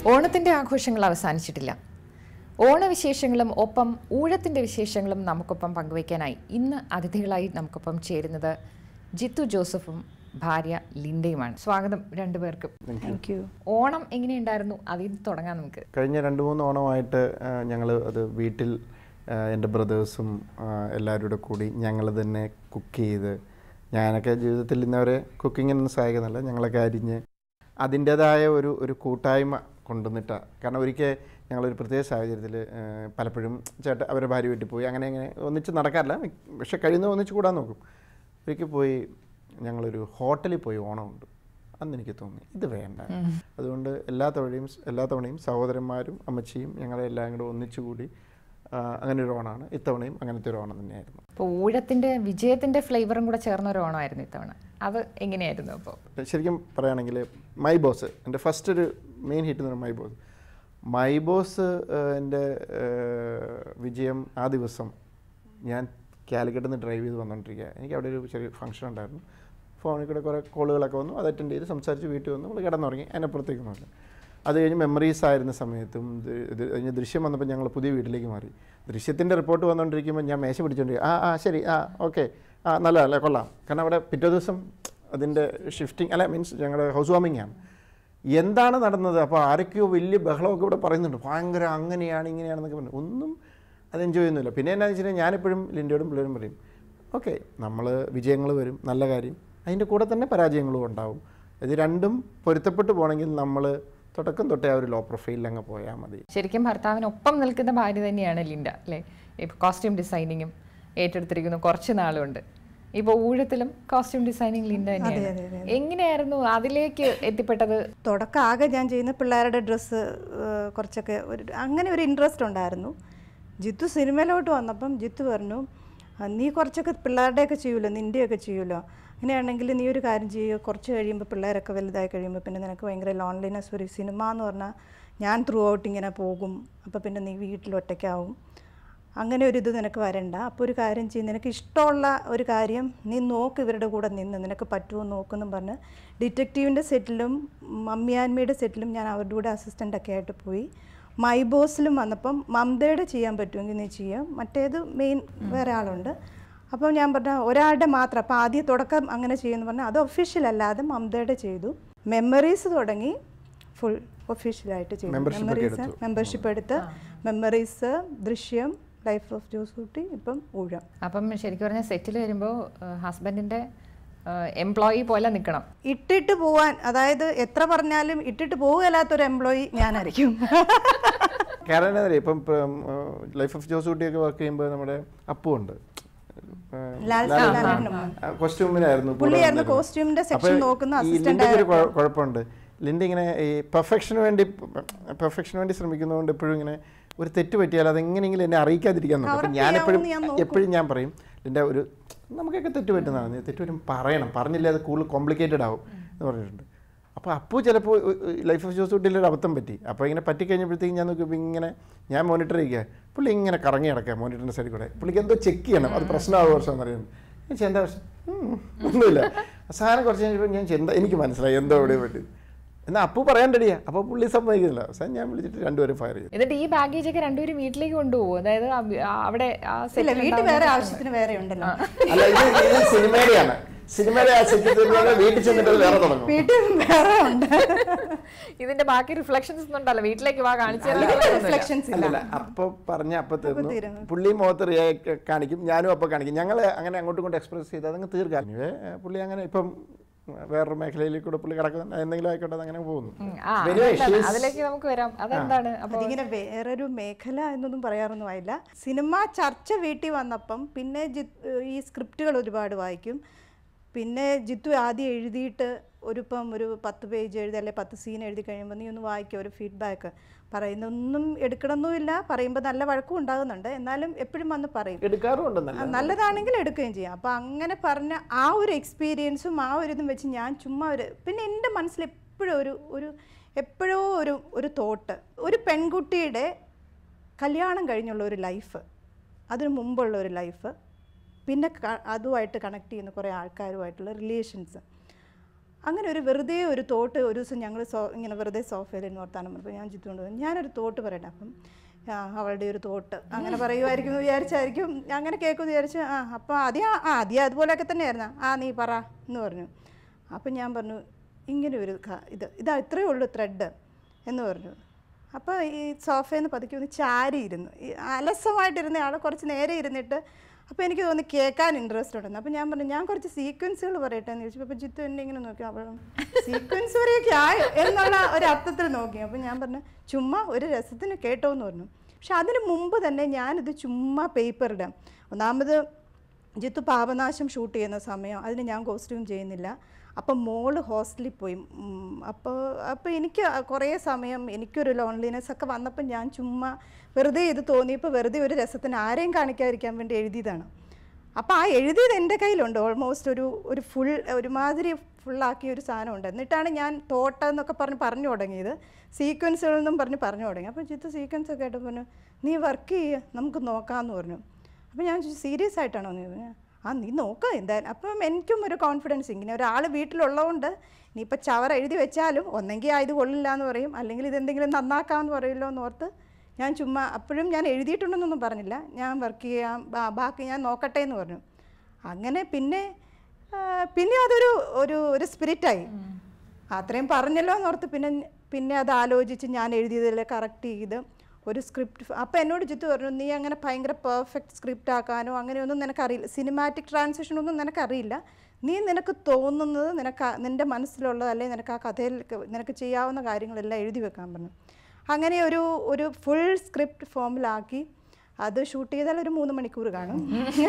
ഓണത്തിന്റെ ആഘോഷങ്ങൾ അവസാനിച്ചിട്ടില്ല ഓണവിശേഷങ്ങളും ഒപ്പം ഊഴത്തിന്റെ വിശേഷങ്ങളും നമുക്കൊപ്പം പങ്കുവയ്ക്കാനായി ഇന്ന് അതിഥികളായി നമുക്കൊപ്പം ചേരുന്നത് ജിത്തു ജോസഫും ഭാര്യ ലിൻഡയുമാണ് സ്വാഗതം രണ്ടുപേർക്കും താങ്ക് യു ഓണം എങ്ങനെയുണ്ടായിരുന്നു അതിൽ നിന്ന് തുടങ്ങാം നമുക്ക് കഴിഞ്ഞ രണ്ട് മൂന്ന് ഓണമായിട്ട് ഞങ്ങൾ അത് വീട്ടിൽ ആ, എൻ്റെ ബ്രദേഴ്സും എല്ലാവരും കൂടെ കൂടി ഞങ്ങൾ തന്നെ കുക്ക് ചെയ്ത് ഞാനൊക്കെ ജീവിതത്തിൽ ഇന്നവരെ കുക്കിങ്ങിനൊന്നും സഹായിക്കുന്നില്ല ഞങ്ങളൊക്കെ അരിഞ്ഞ് അതിൻ്റേതായ ഒരു ഒരു കൂട്ടായ്മ കൊണ്ടുവന്നിട്ടാണ് കാരണം ഒരിക്കൽ ഞങ്ങളൊരു പ്രത്യേക സാഹചര്യത്തിൽ പലപ്പോഴും ചേട്ടൻ അവരുടെ ഭാര്യ വീട്ടിൽ പോയി അങ്ങനെ അങ്ങനെ ഒന്നിച്ച് നടക്കാറില്ല പക്ഷെ കഴിയുന്ന ഒന്നിച്ച് കൂടാൻ നോക്കും ഒരിക്കൽ പോയി ഞങ്ങളൊരു ഹോട്ടലിൽ പോയി ഓണമുണ്ട് അന്ന് എനിക്ക് തോന്നി ഇത് വേണ്ട അതുകൊണ്ട് എല്ലാ തവണയും എല്ലാ തവണയും സഹോദരന്മാരും അമ്മച്ചിയും ഞങ്ങളെല്ലാം കൂടെ ഒന്നിച്ചുകൂടി ആ, അങ്ങനെ ഒരു ഓണമാണ് ഇത്തവണയും അങ്ങനത്തെ ഒരു ഓണം തന്നെയായിരുന്നു അപ്പോൾ ഊഴത്തിന്റെ വിജയത്തിന്റെ ഫ്ലേവറും കൂടെ ചേർന്ന ഒരു ഓണമായിരുന്നു ഇത്തവണ അത് എങ്ങനെയായിരുന്നു അപ്പോൾ ശരിക്കും പറയുകയാണെങ്കിൽ മൈ ബോസ് എൻ്റെ ഫസ്റ്റ് ഒരു മെയിൻ ഹിറ്റ് എന്ന് പറയുന്നത് മൈ ബോസ് മൈ ബോസ് എൻ്റെ വിജയം ആ ദിവസം ഞാൻ കാലിക്കറ്റിൽ നിന്ന് ഡ്രൈവ് ചെയ്ത് വന്നുകൊണ്ടിരിക്കുക എനിക്ക് അവിടെ ഒരു ചെറിയ ഫംഗ്ഷൻ ഉണ്ടായിരുന്നു ഫോണിൽ കൂടെ കുറേ കോളുകളൊക്കെ വന്നു അത് അറ്റൻഡ് ചെയ്ത് സംസാരിച്ച് വീട്ടിൽ വന്നു നമ്മൾ കിടന്നുറങ്ങി അതിനപ്പുറത്തേക്കൊന്നുമില്ല അത് കഴിഞ്ഞ് മെമ്മറീസ് ആയിരുന്ന സമയത്തും ഇത് ഇത് കഴിഞ്ഞ് ദൃശ്യം വന്നപ്പോൾ ഞങ്ങൾ പുതിയ വീട്ടിലേക്ക് മാറി ദൃശ്യത്തിൻ്റെ റിപ്പോർട്ട് വന്നുകൊണ്ടിരിക്കുമ്പോൾ ഞാൻ മേശ പിടിച്ചുകൊണ്ടിരിക്കും ആ ആ ശരി ആ ഓക്കെ ആ നല്ല അല്ലേ കൊള്ളാം കാരണം അവിടെ പിറ്റേ ദിവസം അതിൻ്റെ ഷിഫ്റ്റിംഗ് അല്ല മീൻസ് ഞങ്ങളുടെ ഹൗസ് വാമിംഗ് ആണ് എന്താണ് നടന്നത് അപ്പോൾ ആരൊക്കെയോ വലിയ ബഹളമൊക്കെ ഇവിടെ പറയുന്നുണ്ട് ഭയങ്കര അങ്ങനെയാണ് ഇങ്ങനെയാണെന്നൊക്കെ പറഞ്ഞു ഒന്നും അത് എൻജോയ് ചെയ്യുന്നില്ല പിന്നെ എന്നാന്ന് വെച്ച് കഴിഞ്ഞാൽ ഞാനെപ്പോഴും ലിൻ്റെയോടും പിള്ളേരും പറയും ഓക്കെ നമ്മൾ വിജയങ്ങൾ വരും നല്ല കാര്യം അതിൻ്റെ കൂടെ തന്നെ പരാജയങ്ങളും ഉണ്ടാവും ഇത് രണ്ടും പൊരുത്തപ്പെട്ട് പോകണമെങ്കിൽ നമ്മൾ തുടക്കം തൊട്ടേ ആ ഒരു ലോ പ്രൊഫൈലിൽ അങ്ങ് പോയാൽ മതി ശരിക്കും ഭർത്താവിനൊപ്പം നിൽക്കുന്ന ഭാര്യ തന്നെയാണ് ലിൻഡ അല്ലേ ഇപ്പോൾ കോസ്റ്റ്യൂം ഡിസൈനിങ്ങും ഏറ്റെടുത്തിരിക്കുന്നു കുറച്ച് നാളുണ്ട് ഇപ്പോൾ ഊഴത്തിലും കോസ്റ്റ്യൂം ഡിസൈനിങ് ലിൻഡ തന്നെയാണ് എങ്ങനെയായിരുന്നു അതിലേക്ക് എത്തിപ്പെട്ടത് തുടക്കം ആകെ ഞാൻ ചെയ്യുന്ന പിള്ളേരുടെ ഡ്രസ്സ് കുറച്ചൊക്കെ ഒരു അങ്ങനെ ഒരു ഇൻട്രസ്റ്റ് ഉണ്ടായിരുന്നു ജിത്തു സിനിമയിലോട്ട് വന്നപ്പം ജിത്തു പറഞ്ഞു "ആ, നീ കുറച്ചൊക്കെ പിള്ളേരുടെയൊക്കെ ചെയ്യുമല്ലോ നിൻ്റെയൊക്കെ ചെയ്യുമല്ലോ അങ്ങനെയാണെങ്കിൽ നീ ഒരു കാര്യം ചെയ്യുക കുറച്ച് കഴിയുമ്പോൾ പിള്ളേരൊക്കെ വലുതായി കഴിയുമ്പോൾ പിന്നെ നിനക്ക് ഭയങ്കര ലോൺലിനെസ് ഒരു സിനിമ എന്ന് പറഞ്ഞാൽ ഞാൻ ത്രൂ ഔട്ട് ഇങ്ങനെ പോകും അപ്പോൾ പിന്നെ നീ വീട്ടിൽ ഒറ്റയ്ക്കാവും അങ്ങനെ ഒരു ഇത് നിനക്ക് വരണ്ട അപ്പോൾ ഒരു കാര്യം ചെയ്യും നിനക്ക് ഇഷ്ടമുള്ള ഒരു കാര്യം നീ നോക്ക് ഇവരുടെ കൂടെ നിന്ന് നിനക്ക് പറ്റുമോ നോക്കുമെന്നും പറഞ്ഞ് ഡിറ്റക്റ്റീവിൻ്റെ സെറ്റിലും മമ്മിയാൻമയുടെ സെറ്റിലും ഞാൻ അവരുടെ കൂടെ അസിസ്റ്റൻ്റൊക്കെ ആയിട്ട് പോയി മൈ ബോസിലും വന്നപ്പം മമതയുടെ ചെയ്യാൻ പറ്റുമെങ്കിൽ നീ ചെയ്യാം മറ്റേത് മെയിൻ വേറെ ആളുണ്ട് അപ്പോൾ ഞാൻ പറഞ്ഞ ഒരാളുടെ മാത്രം അപ്പോൾ ആദ്യം തുടക്കം അങ്ങനെ ചെയ്യുമെന്ന് പറഞ്ഞാൽ അത് ഒഫീഷ്യൽ അല്ലാതെ മമതയുടെ ചെയ്തു മെമ്മറീസ് തുടങ്ങി ഫുൾ ഒഫീഷ്യലായിട്ട് ചെയ്തു Membership ഒക്കെ മെമ്മറീസ് എടുത്തു. മെമ്പർഷിപ്പ് എടുത്ത് മെമ്മറീസ് ദൃശ്യം ലൈഫ് ഓഫ് ജോസ് കുട്ടി ഇപ്പം ഊഴം അപ്പം ശരിക്കും പറഞ്ഞാൽ സെറ്റിൽ വരുമ്പോൾ ഹസ്ബൻഡിന്റെ എംപ്ലോയി പോലെ നിൽക്കണം ഇട്ടിട്ട് പോവാൻ അതായത് എത്ര പറഞ്ഞാലും ഇട്ടിട്ട് പോവുകയല്ലാത്തൊരു എംപ്ലോയി ഞാനായിരിക്കും കാരണം എന്താ പറയുക ഇപ്പം ലൈഫ് ഓഫ് ജോസ് കുട്ടിയൊക്കെ വർക്ക് ചെയ്യുമ്പോൾ നമ്മുടെ അപ്പു ഉണ്ട് ലാൽ സലാമിനും. കോസ്റ്റ്യൂമിനായിരുന്നു കൂടെ പുള്ളിയായിരുന്നു വന്നിരുന്നത്. കോസ്റ്റ്യൂമിന്റെ അപ്പൊ സെക്ഷൻ നോക്കുന്ന ഈ അസിസ്റ്റന്റ് ലിൻഡയ്ക്ക് ഒരു കുഴ- കുഴപ്പമുണ്ട് ലിൻഡ ഇങ്ങനെ ഈ പെർഫെക്ഷന് വേണ്ടി പെർഫെക്ഷന് വേണ്ടി ശ്രമിക്കുന്നതുകൊണ്ട് എപ്പോഴും ഇങ്ങനെ ഒരു തെറ്റ് പറ്റിയാൽ അതെങ്ങനെയെങ്കിലും എന്നെ അറിയിക്കാതിരിക്കാൻ നോക്കും അപ്പം Correct ഞാൻ എപ്പോഴും ചെയ്യാമെന്ന് ഞാൻ നോക്കും. എപ്പോഴും ഞാൻ പറയും ലിൻഡ ഒരു നമുക്കൊക്കെ തെറ്റ് പറ്റുന്നതാണ് നീ തെറ്റ് വരും പറയണം പറഞ്ഞില്ല അത് കൂടുതൽ കോംപ്ലിക്കേറ്റഡ് ആവും എന്ന് പറഞ്ഞിട്ടുണ്ട് അപ്പോൾ അപ്പോൾ ചിലപ്പോൾ ലൈഫ് ഓഫ് ജോസ് കുട്ടിയിൽ ഒരു അബദ്ധം പറ്റി അപ്പോൾ ഇങ്ങനെ പറ്റിക്കഴിഞ്ഞപ്പോഴത്തേക്കും ഞാൻ നോക്കിയപ്പോൾ ഇങ്ങനെ ഞാൻ മോണിറ്റർ ചെയ്യുക പുള്ളി ഇങ്ങനെ കറങ്ങി കിടക്കുക മോണിറ്ററിൻ്റെ സൈഡിൽ കൂടെ പുള്ളിക്ക് എന്തോ ചെക്ക് ചെയ്യണം അത് പ്രശ്നമാകും വർഷം എന്നറിയുന്നു ഞാൻ ചോദിച്ചു, എന്താ പ്രശ്നം "ഉം, ഒന്നുമില്ല സാധനം കുറച്ച് കഴിഞ്ഞപ്പോൾ ഞാൻ ചോദിച്ചു, എന്താ എനിക്ക് മനസ്സിലായി എന്തോ ഇവിടെ പറ്റി എന്നാൽ അപ്പു പറയാൻ റെഡിയാ അപ്പോൾ പുള്ളി സമ്മതിക്കുന്നില്ല അവസാനം ഞാൻ വിളിച്ചിട്ട് രണ്ടുപേരും ഫയർ ചെയ്തു എന്നിട്ട് ഈ ബാഗേജ് ഒക്കെ രണ്ടുപേരും വീട്ടിലേക്ക് കൊണ്ടുപോകും അതായത് ആ- ആ അവിടെ ആ ഇല്ല സെറ്റിൽ വീട്ടിൽ വേറെ ആവശ്യത്തിന് വേറെ ഉണ്ടല്ലോ അല്ല ഇത് ഇത് സിനിമയുടെയാണ് സിനിമയുടെ ആ സെറ്റ് വീട്ടിൽ ചെന്നിട്ട് അത് വേറെ തുടങ്ങും വീട്ടിൽ വേറെ ഉണ്ട് ഇതിന്റെ ബാക്കി റിഫ്ലക്ഷൻസ് ഒന്നും ഉണ്ടല്ലോ വീട്ടിലേക്ക് വാ കാണിച്ചു റിഫ്ലക്ഷൻസ് ഇല്ല അല്ലല്ല അപ്പൊ പറഞ്ഞ അപ്പൊ തീർന്നു തീരുന്നു. പുള്ളിയും മുഖത്ത് റിയാക്ട് കാണിക്കും ഞാനും അപ്പൊ കാണിക്കും ഞങ്ങൾ അങ്ങനെ അങ്ങോട്ടും ഇങ്ങോട്ടും എക്സ്പ്രസ് ചെയ്ത് അതങ്ങ് തീർക്കാം Anyway, പുള്ളി അങ്ങനെ ഇപ്പം വേറൊരു മേഖലയിലേക്ക് കൂടെ പുള്ളി കിടക്കുന്ന എന്തെങ്കിലും ആയിക്കോട്ടെ അത് അങ്ങനെ പോകുന്നു ആ Anyway, അതെന്താണ്? she's- അതിലേക്ക് നമുക്ക് വരാം അതെന്താണ് അപ്പൊ അതിങ്ങനെ വേറൊരു മേഖല എന്നൊന്നും പറയാറൊന്നും ആയില്ല സിനിമ ചർച്ച വീട്ടിൽ വന്നപ്പം പിന്നെ ജിത്ത് ഈ സ്ക്രിപ്റ്റുകൾ ഒരുപാട് വായിക്കും പിന്നെ ജിത്തു ആദ്യം എഴുതിയിട്ട് ഒരു ഇപ്പം ഒരു പത്ത് പേജ് എഴുതി അല്ലെ പത്ത് സീൻ എഴുതി കഴിയുമ്പോൾ നീ ഒന്ന് വായിക്കുക ഒരു ഫീഡ്ബാക്ക് പറയുന്നൊന്നും എടുക്കണമെന്നുമില്ല പറയുമ്പോൾ നല്ല വഴക്കും ഉണ്ടാകുന്നുണ്ട് എന്നാലും എപ്പോഴും വന്ന് പറയും എടുക്കാറുണ്ടെന്നല്ല ആ, നല്ലതാണെങ്കിൽ എടുക്കുകയും ചെയ്യാം അപ്പോൾ അങ്ങനെ പറഞ്ഞ ആ ഒരു എക്സ്പീരിയൻസും ആ ഒരു ഇതും വെച്ച് ഞാൻ ചുമ്മാ ഒരു പിന്നെ എൻ്റെ മനസ്സിൽ എപ്പോഴും ഒരു ഒരു എപ്പോഴോ ഒരു ഒരു തോട്ട് ഒരു പെൺകുട്ടിയുടെ കല്യാണം കഴിഞ്ഞുള്ള ഒരു ലൈഫ് അതിനു മുമ്പുള്ള ഒരു ലൈഫ് പിന്നെ ക- അതുമായിട്ട് കണക്ട് ചെയ്യുന്ന കുറേ ആൾക്കാരുമായിട്ടുള്ള റിലേഷൻസ് അങ്ങനെ ഒരു വെറുതെ ഒരു തോട്ട് ഒരു ദിവസം ഞങ്ങൾ സോ ഇങ്ങനെ വെറുതെ സോഫയിൽ ഇരുന്ന് വർത്താനം പറഞ്ഞപ്പോൾ ഞാൻ ചുറ്റുകൊണ്ട് പോയി ഞാനൊരു തോട്ട് പറയട്ടെ അപ്പം ആ, അവളുടെ ഒരു തോട്ട് അങ്ങനെ പറയുമായിരിക്കും എന്ന് വിചാരിച്ചായിരിക്കും അങ്ങനെ കേൾക്കുമെന്ന് വിചാരിച്ച് ആ അപ്പോൾ ആദ്യം ആ ആദ്യം അതുപോലെയൊക്കെ തന്നെയായിരുന്നു ആ നീ പറ എന്ന് പറഞ്ഞു അപ്പം ഞാൻ പറഞ്ഞു ഇങ്ങനെ ഒരു ക- ഇത് ഇതാ ഇത്രയേ ഉള്ളൂ ത്രെഡ് എന്ന് പറഞ്ഞു അപ്പോൾ ഈ സോഫയിൽ നിന്ന് പതുക്കെ ഒന്ന് ചാരി ഇരുന്നു ഈ അലസമായിട്ടിരുന്ന ആൾ കുറച്ച് നേരെ ഇരുന്നിട്ട് അപ്പോൾ എനിക്ക് തോന്നി കേൾക്കാൻ ഇൻട്രസ്റ്റ് ഉണ്ടെന്ന് അപ്പോൾ ഞാൻ പറഞ്ഞു ഞാൻ കുറച്ച് സീക്വൻസുകൾ പറയട്ടെ എന്ന് ചോദിച്ചു അപ്പോൾ ജിത്തു എന്നെ ഇങ്ങനെ നോക്കി അവൾ സീക്വൻസ് വരെയൊക്കെ ആയോ എന്നുള്ള ഒരു അർത്ഥത്തിൽ നോക്കി അപ്പോൾ ഞാൻ പറഞ്ഞു ചുമ്മാ ഒരു രസത്തിന് കേട്ടോ എന്ന് പറഞ്ഞു പക്ഷെ അതിന് മുമ്പ് തന്നെ ഞാനിത് ചുമ്മാ പേപ്പർ ഇടാം ഒന്നാമത് ജിത്തു പാപനാശം ഷൂട്ട് ചെയ്യുന്ന സമയം അതിന് ഞാൻ കോസ്റ്റ്യൂം ചെയ്യുന്നില്ല അപ്പം മോള് ഹോസ്റ്റലിൽ പോയി ഉം, അപ്പോൾ അപ്പോൾ എനിക്ക് കുറേ സമയം എനിക്കൊരു ലോൺലിനെസ് ഒക്കെ വന്നപ്പോൾ ഞാൻ ചുമ്മാ വെറുതെ ഇത് തോന്നിയപ്പോൾ വെറുതെ ഒരു രസത്തിന് ആരെയും കാണിക്കാതിരിക്കാൻ വേണ്ടി എഴുതിയതാണ് അപ്പോൾ ആ എഴുതിയത് എൻ്റെ കയ്യിലുണ്ട് ഓൾമോസ്റ്റ് ഒരു ഒരു ഫുൾ ഒരുമാതിരി ഫുള്ളാക്കിയ ഒരു സാധനമുണ്ട് എന്നിട്ടാണ് ഞാൻ തോട്ടം എന്നൊക്കെ പറഞ്ഞ് പറഞ്ഞു തുടങ്ങിയത് സീക്വൻസുകളെന്നും പറഞ്ഞ് പറഞ്ഞു തുടങ്ങി അപ്പോൾ ജിത്ത് സീക്വൻസ് ഒക്കെ ആയിട്ട് പറഞ്ഞു നീ വർക്ക് ചെയ്യുക നമുക്ക് നോക്കാമെന്ന് പറഞ്ഞു അപ്പോൾ ഞാൻ സീരിയസ് ആയിട്ടാണോ നീ പറഞ്ഞു ആ നീ നോക്കുക എന്തായാലും അപ്പം എനിക്കും ഒരു കോൺഫിഡൻസ് ഇങ്ങനെ ഒരാൾ വീട്ടിലുള്ളതുകൊണ്ട് ഇനിയിപ്പോൾ ചവർ എഴുതി വെച്ചാലും ഒന്നെങ്കിൽ ആ ഇത് കൊള്ളില്ല എന്ന് പറയും അല്ലെങ്കിൽ ഇതെന്തെങ്കിലും നന്നാക്കാമെന്ന് പറയുമല്ലോ എന്ന് ഓർത്ത് ഞാൻ ചുമ്മാ അപ്പോഴും ഞാൻ എഴുതിയിട്ടുണ്ടെന്നൊന്നും പറഞ്ഞില്ല ഞാൻ വർക്ക് ചെയ്യാം ബാ- ബാക്കി ഞാൻ നോക്കട്ടെ എന്ന് പറഞ്ഞു അങ്ങനെ പിന്നെ ആ, പിന്നെ അതൊരു ഒരു ഒരു സ്പിരിറ്റായി അത്രയും പറഞ്ഞല്ലോ എന്നോർത്ത് പിന്നെ പിന്നെ അത് ആലോചിച്ച് ഞാൻ എഴുതിയതിൽ കറക്റ്റ് ചെയ്ത് ഒരു സ്ക്രിപ്റ്റ് അപ്പോൾ എന്നോട് ജിത്തു പറഞ്ഞു നീ അങ്ങനെ ഭയങ്കര പെർഫെക്റ്റ് സ്ക്രിപ്റ്റ് ആക്കാനോ അങ്ങനെയൊന്നും നിനക്കറിയില്ല സിനിമാറ്റിക് ട്രാൻസിഷൻ ഒന്നും നിനക്കറിയില്ല നീ നിനക്ക് തോന്നുന്നത് നിനക്ക് ആ- നിൻ്റെ മനസ്സിലുള്ളത് അല്ലെങ്കിൽ നിനക്ക് ആ കഥയിൽ ക- നിനക്ക് ചെയ്യാവുന്ന കാര്യങ്ങളെല്ലാം എഴുതി വെക്കാൻ പറഞ്ഞു അങ്ങനെ ഒരു ഒരു ഫുൾ സ്ക്രിപ്റ്റ് ഫോമിലാക്കി അത് ഷൂട്ട് ചെയ്താൽ ഒരു മൂന്ന് മണിക്കൂർ കാണും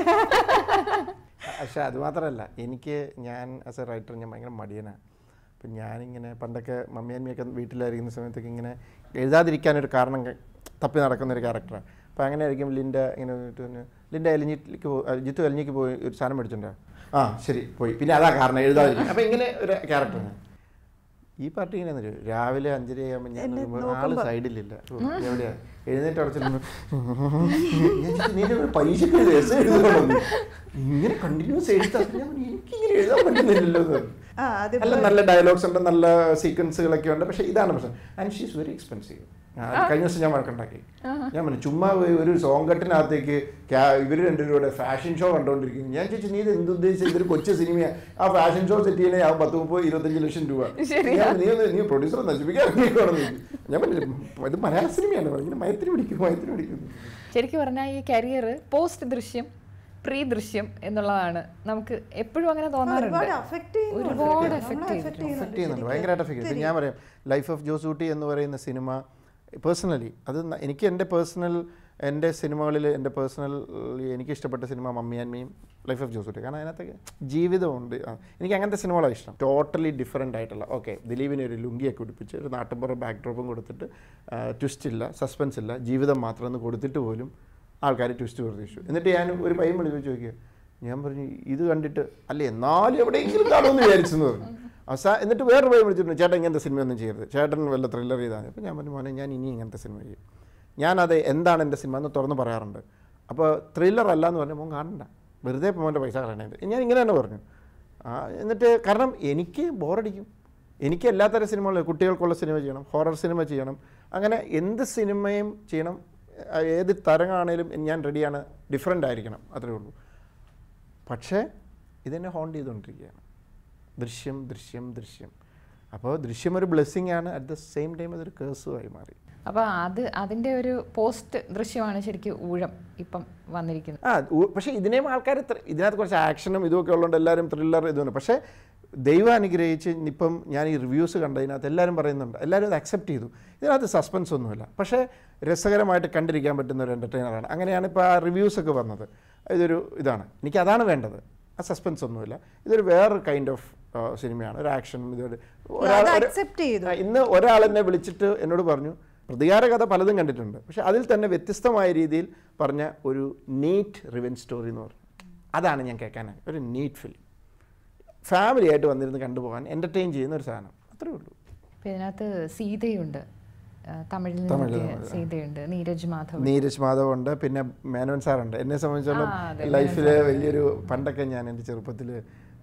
പക്ഷെ അത് മാത്രമല്ല എനിക്ക് ഞാൻ ആസ് എ റൈറ്റർ ഞാൻ ഭയങ്കര മടിയനാണ് അപ്പം ഞാനിങ്ങനെ പണ്ടൊക്കെ മമ്മിയമ്മയൊക്കെ വീട്ടിലായിരിക്കുന്ന സമയത്തൊക്കെ ഇങ്ങനെ എഴുതാതിരിക്കാനൊരു കാരണം ക- തപ്പി നടക്കുന്ന ഒരു ക്യാരക്ടറാണ് അപ്പോൾ അങ്ങനെ ആയിരിക്കും ലിൻഡ ഇങ്ങനെ വന്നിട്ട് പറഞ്ഞു, ലിൻഡ എലിഞ്ഞിക്ക് പോ അഹ് ജിത്തു എലിഞ്ഞിക്ക് പോയി ഒരു സാധനം മേടിച്ചിട്ടുണ്ടോ ആ ശരി പോയി പിന്നെ അതാ കാരണം എഴുതാതിരിക്കും അപ്പോൾ ഇങ്ങനെ ഒരു ക്യാരക്ടറാണ് ഈ പാർട്ടി ഇങ്ങനെ വരും രാവിലെ അഞ്ചര ആകുമ്പോൾ ഞാൻ നോക്കുമ്പോൾ ആള് സൈഡിലില്ല ഓ, എവിടെയാ എഴുന്നേറ്റ് അവിടെ ചെല്ലുമ്പോൾ ഞാൻ ചോദിച്ചു, നീ ഒരു പരീക്ഷയ്ക്ക് ഒരു രസം എഴുതണം ഇങ്ങനെ കണ്ടിന്യൂസ് എഴുതാ ഞാൻ പറഞ്ഞു, എനിക്കിങ്ങനെ എഴുതാൻ പറ്റുന്നില്ലല്ലോ എന്ന് പറഞ്ഞു. ആ അത് നല്ല നല്ല ഡയലോഗ്സ് ഉണ്ട് നല്ല സീക്വൻസുകളൊക്കെ ഉണ്ട് പക്ഷേ ഇതാണ് പ്രശ്നം ആൻഡ് ഷീസ് വെരി എക്സ്പെൻസീവ് കഴിഞ്ഞ ദിവസം ഞാൻ വഴക്കുണ്ടാക്കി ഞാൻ പറഞ്ഞു ചുമ്മാ പോയി ഒരു സോങ് കട്ടിനകത്തേക്ക് ഇവർ രണ്ടുപേരുടെ ഫാഷൻ ഷോ കണ്ടുകൊണ്ടിരിക്കുന്നു ഞാൻ ചോദിച്ചു നീ ഇത് എന്ത് ഉദ്ദേശിച്ച ഇതൊരു കൊച്ചു സിനിമ ആ ഫാഷൻ ഷോ സെറ്റ് ചെയ്യാൻ ആ പത്ത് മുപ്പത് ഇരുപത്തഞ്ച് ലക്ഷം രൂപ ഞാൻ നീ ഒന്ന് നീ പ്രൊഡ്യൂസർ നശിപ്പിക്കാൻ ഇറങ്ങിക്കോണെന്ന് ചോദിച്ചു. ഞാൻ പറഞ്ഞു ഇത് മലയാള സിനിമയാണ് ഇങ്ങനെ മയത്തിന് പിടിക്കും മയത്തിന് പിടിക്കും ശരിക്കും പറഞ്ഞാൽ ഈ കരിയർ പോസ്റ്റ് ദൃശ്യം പ്രീ ദൃശ്യം എന്നുള്ളതാണ് നമുക്ക് എപ്പോഴും അങ്ങനെ തോന്നാറുണ്ട് ഒരുപാട് affect ചെയ്യുന്നുണ്ട്. ഒരുപാട് നമ്മളെ എഫക്ട് affect ചെയ്തിട്ടുണ്ട് ചെയ്യുന്നുണ്ട്. എഫക്ട് ചെയ്യുന്നുണ്ട് ഭയങ്കരമായിട്ട് എഫക്ട് ചെയ്യും ഞാൻ പറയാം ലൈഫ് ഓഫ് ജോസൂട്ടി എന്ന് പറയുന്ന സിനിമ പേഴ്സണലി അത് ന- എനിക്ക് എൻ്റെ പേഴ്സണൽ എൻ്റെ സിനിമകളിൽ എൻ്റെ പേഴ്സണൽ എനിക്ക് ഇഷ്ടപ്പെട്ട സിനിമ മമ്മിയാൻമയും ലൈഫ് ഓഫ് ജോസൂട്ടി കാരണം അതിനകത്തൊക്കെ ജീവിതമുണ്ട് ആ, എനിക്ക് അങ്ങനത്തെ സിനിമകളാണ് ഇഷ്ടം ടോട്ടലി ഡിഫറെൻ്റ് ആയിട്ടുള്ള ഓക്കെ ദിലീപിനെ ഒരു ലുങ്കിയൊക്കെ ഉടുപ്പിച്ച് ഒരു നാട്ടുമ്പുറം ബാക്ക് ഡ്രോപ്പും കൊടുത്തിട്ട് ട്വിസ്റ്റ് ഇല്ല സസ്പെൻസ് ഇല്ല ജീവിതം മാത്രം എന്ന് കൊടുത്തിട്ട് പോലും ആൾക്കാർ ട്വിസ്റ്റ് പ്രതീക്ഷിച്ചു എന്നിട്ട് ഞാൻ ഒരു പയ്യൻ വിളിച്ച് ചോദിക്കുക ഞാൻ പറഞ്ഞു ഇത് കണ്ടിട്ട് അല്ല എന്നാലും എവിടെയെങ്കിലും കാണുമെന്ന് വിചാരിച്ചെന്ന് പറഞ്ഞു അവസാ എന്നിട്ട് വേറൊരു പയ്യൻ വിളിച്ചിട്ടുണ്ട് ചേട്ടൻ ഇങ്ങനത്തെ സിനിമയൊന്നും ചെയ്യരുത് ചേട്ടൻ വല്ല ത്രില്ലർ ചെയ്താൽ മതി അപ്പോൾ ഞാൻ പറഞ്ഞു മോനെ ഞാൻ ഇനി ഇങ്ങനത്തെ സിനിമ ചെയ്യും ഞാനത് എന്താണ് എൻ്റെ സിനിമ എന്ന് തുറന്ന് പറയാറുണ്ട് അപ്പോൾ ത്രില്ലർ അല്ല എന്ന് പറഞ്ഞാൽ മോൻ കാണണ്ട വെറുതെ ഇപ്പോൾ മോൻ്റെ പൈസ കളയണത് ഞാൻ ഇങ്ങനെ തന്നെ പറഞ്ഞു ആ, എന്നിട്ട് കാരണം എനിക്ക് ബോറടിക്കും എനിക്ക് എല്ലാത്തരം സിനിമകളും കുട്ടികൾക്കുള്ള സിനിമ ചെയ്യണം ഹൊറർ സിനിമ ചെയ്യണം അങ്ങനെ എന്ത് സിനിമയും ചെയ്യണം ആ, ഏത് തരമാണേലും ഞാൻ റെഡിയാണ് ഡിഫറെൻ്റ് ആയിരിക്കണം അത്രേ ഉള്ളൂ പക്ഷേ ഇതെന്നെ ഹോണ്ട് ചെയ്തുകൊണ്ടിരിക്കുകയാണ് ദൃശ്യം ദൃശ്യം ദൃശ്യം അപ്പോൾ ദൃശ്യം ഒരു ബ്ലെസ്സിങ് ആണ് അറ്റ് ദ സെയിം ടൈം അതൊരു കേസുമായി മാറി അപ്പൊ അത് അതിന്റെ ഒരു പോസ്റ്റ് ദൃശ്യമാണ് ശരിക്കും ഊഴം ഇപ്പം വന്നിരിക്കുന്നത് ആ ഉ- പക്ഷേ ഇതിനെയും ആൾക്കാർ ഇതിനകത്ത് കുറച്ച് ആക്ഷനും ഇതുമൊക്കെ ഉള്ളതുകൊണ്ട് എല്ലാവരും ത്രില്ലർ ഇതുണ്ട് പക്ഷേ ദൈവം അനുഗ്രഹിച്ച് ഇപ്പം ഞാൻ ഈ റിവ്യൂസ് കണ്ടതിനകത്ത് എല്ലാവരും പറയുന്നുണ്ട് എല്ലാവരും അത് അക്സെപ്റ്റ് ചെയ്തു ഇതിനകത്ത് സസ്പെൻസ് ഒന്നുമില്ല പക്ഷേ രസകരമായിട്ട് കണ്ടിരിക്കാൻ പറ്റുന്ന ഒരു എൻ്റർടൈനറാണ് അങ്ങനെയാണ് ഇപ്പോൾ ആ റിവ്യൂസ് ഒക്കെ വന്നത് ഇതൊരു ഇതാണ് എനിക്ക് അതാണ് വേണ്ടത് ആ സസ്പെൻസ് ഒന്നുമില്ല ഇതൊരു വേറൊരു കൈൻഡ് ഓഫ് സിനിമയാണ് ഒരു ആക്ഷനും ഇതൊരു ഒരാൾ അത് ഒരു- accept ചെയ്തു. ആ, ഇന്ന് ഒരാൾ എന്നെ വിളിച്ചിട്ട് എന്നോട് പറഞ്ഞു പ്രതികാര കഥ പലതും കണ്ടിട്ടുണ്ട് പക്ഷെ അതിൽ തന്നെ വ്യത്യസ്തമായ രീതിയിൽ പറഞ്ഞ ഒരു നീറ്റ് റിവെൻ സ്റ്റോറി എന്ന് പറഞ്ഞു അതാണ് ഞാൻ കേൾക്കാനായി ഒരു നീറ്റ് ഫിലിം ഫാമിലി ആയിട്ട് വന്നിരുന്ന് കണ്ടുപോകാൻ എൻ്റർടൈൻ ചെയ്യുന്ന ഒരു സാധനം അത്രേ ഉള്ളൂ അപ്പൊ ഇതിനകത്ത് സീതയുണ്ട് ആ, തമിഴിൽ തമിഴിൽ നിന്നൊക്കെ നിന്ന് സീതയുണ്ട് നീരജ് മാധവ് നീരജ് മാധവ് ഉണ്ട് പിന്നെ മേനോൻ സാറുണ്ട് എന്നെ സംബന്ധിച്ചോളം ആ, അതെ, ലൈഫിൽ വലിയൊരു പണ്ടൊക്കെ ഞാൻ എൻ്റെ ചെറുപ്പത്തിൽ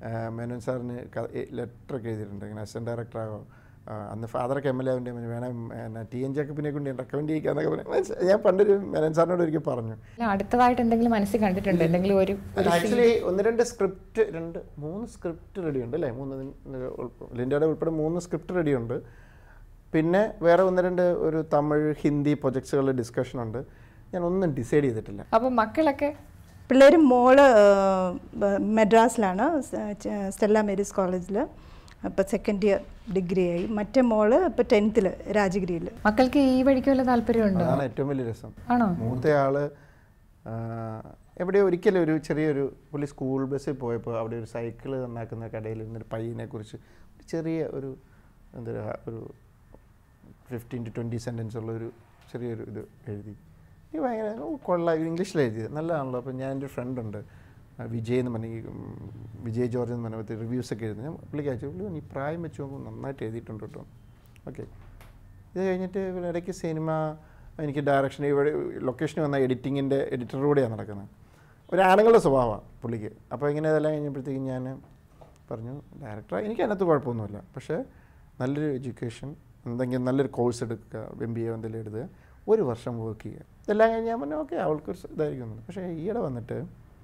ആ, മേനോൻ സാറിന് ലെറ്ററൊക്കെ എഴുതിയിട്ടുണ്ട് ഇങ്ങനെ അസിസ്റ്റൻറ്റ് ഡയറക്ടറാകോ അന്ന് ഫാദറൊക്കെ എം എൽ എ ആവേണ്ടി വേണം എന്നാ ടി എൻ ജേക്കബിനെ കൊണ്ട് റെക്കമെൻഡ് ചെയ്യിക്കാന്നൊക്കെ പറഞ്ഞു മനസ്സിലായി. ഞാൻ പണ്ടൊരു മേനോൻ സാറിനോട് ഒരിക്കൽ പറഞ്ഞു അല്ല, അടുത്തതായിട്ട് എന്തെങ്കിലും മനസ്സിൽ കണ്ടിട്ടുണ്ട് എന്തെങ്കിലും ഒരു ആക്ച്വലി ഒന്ന് രണ്ട് സ്ക്രിപ്റ്റ് രണ്ട് മൂന്ന് സ്ക്രിപ്റ്റ് റെഡി ഉണ്ട് അല്ലേ മൂന്ന് ലിൻഡയുടെ ഉൾപ്പെടെ മൂന്ന് സ്ക്രിപ്റ്റ് റെഡി ഉണ്ട് പിന്നെ വേറെ ഒന്ന് രണ്ട് ഒരു തമിഴ് ഹിന്ദി പ്രൊജക്ട്സുകളുടെ ഡിസ്കഷൻ ഉണ്ട് ഞാൻ ഒന്നും ഡിസൈഡ് ചെയ്തിട്ടില്ല അപ്പൊ മക്കളൊക്കെ പിള്ളേർ മോള് ഏഹ്, മദ്രാസിലാണ് സ- ച- സ്റ്റെല്ല മേരീസ് കോളേജിൽ ഇപ്പോൾ സെക്കൻഡ് ഇയർ ഡിഗ്രി ആയി മറ്റേ മോള് ഇപ്പോൾ ടെൻത്തിൽ രാജഗിരിയിൽ മക്കൾക്ക് ഈ വഴിക്ക് വല്ല താല്പര്യമുണ്ടോ അതാണ് ഏറ്റവും വലിയ രസം ആണോ മൂത്തയാള് ആ, എവിടെയോ ഒരിക്കലും ഒരു ചെറിയൊരു പുള്ളി സ്കൂൾ ബസ്സിൽ പോയപ്പോൾ അവിടെ ഒരു സൈക്കിൾ നന്നാക്കുന്ന കടയിൽ നിന്നൊരു പയ്യനെ കുറിച്ച് ഒരു ചെറിയ ഒരു എന്താ പറയുക ഒരു ഫിഫ്റ്റീൻ ടു ട്വൻറ്റി സെൻറ്റൻസ് ഉള്ള ഒരു ചെറിയൊരു ഇത് എഴുതി ഈ ഭയങ്കര ഓ, കൊള്ളാം ഇംഗ്ലീഷിൽ എഴുതിയത് നല്ലതാണല്ലോ അപ്പോൾ ഞാൻ എൻ്റെ ഫ്രണ്ട് ഉണ്ട് ആ, വിജയ് എന്ന് പറഞ്ഞ ഈ, ഉം, വിജയ് ജോർജ് എന്ന് പറഞ്ഞ റിവ്യൂസ് ഒക്കെ എഴുതി ഞാൻ പുള്ളിക്ക് അയച്ചു പുള്ളി പറഞ്ഞു, ഈ പ്രായം വെച്ച് നോക്കുമ്പോൾ നന്നായിട്ട് എഴുതിയിട്ടുണ്ട് കേട്ടോ ഓക്കെ ഇത് കഴിഞ്ഞിട്ട് ഇവിടെ ഇടയ്ക്ക് സിനിമ എനിക്ക് ഡയറക്ഷൻ ഇവിടെ ലൊക്കേഷനിൽ വന്ന എഡിറ്റിങ്ങിൻ്റെ എഡിറ്ററുടെയാണ് നടക്കുന്നത് ഒരു ആണുങ്ങളുടെ സ്വഭാവമാണ് പുള്ളിക്ക് അപ്പോൾ ഇങ്ങനെ ഇതെല്ലാം കഴിഞ്ഞപ്പോഴത്തേക്കും ഞാൻ പറഞ്ഞു ഡയറക്ടർ എനിക്ക് അതിനകത്ത് കുഴപ്പമൊന്നുമില്ല പക്ഷേ നല്ലൊരു എഡ്യൂക്കേഷൻ എന്തെങ്കിലും നല്ലൊരു കോഴ്സ് എടുക്കുക എം ബി എ എന്തെങ്കിലും എഴുതുക ഒരു വർഷം വർക്ക് ചെയ്യുക ഇതെല്ലാം കഴിഞ്ഞ് ഞാൻ പറഞ്ഞു ഓക്കെ അവൾക്കൊരു സ- ഇതായിരിക്കും എന്ന്." പക്ഷേ ഈയിടെ വന്നിട്ട്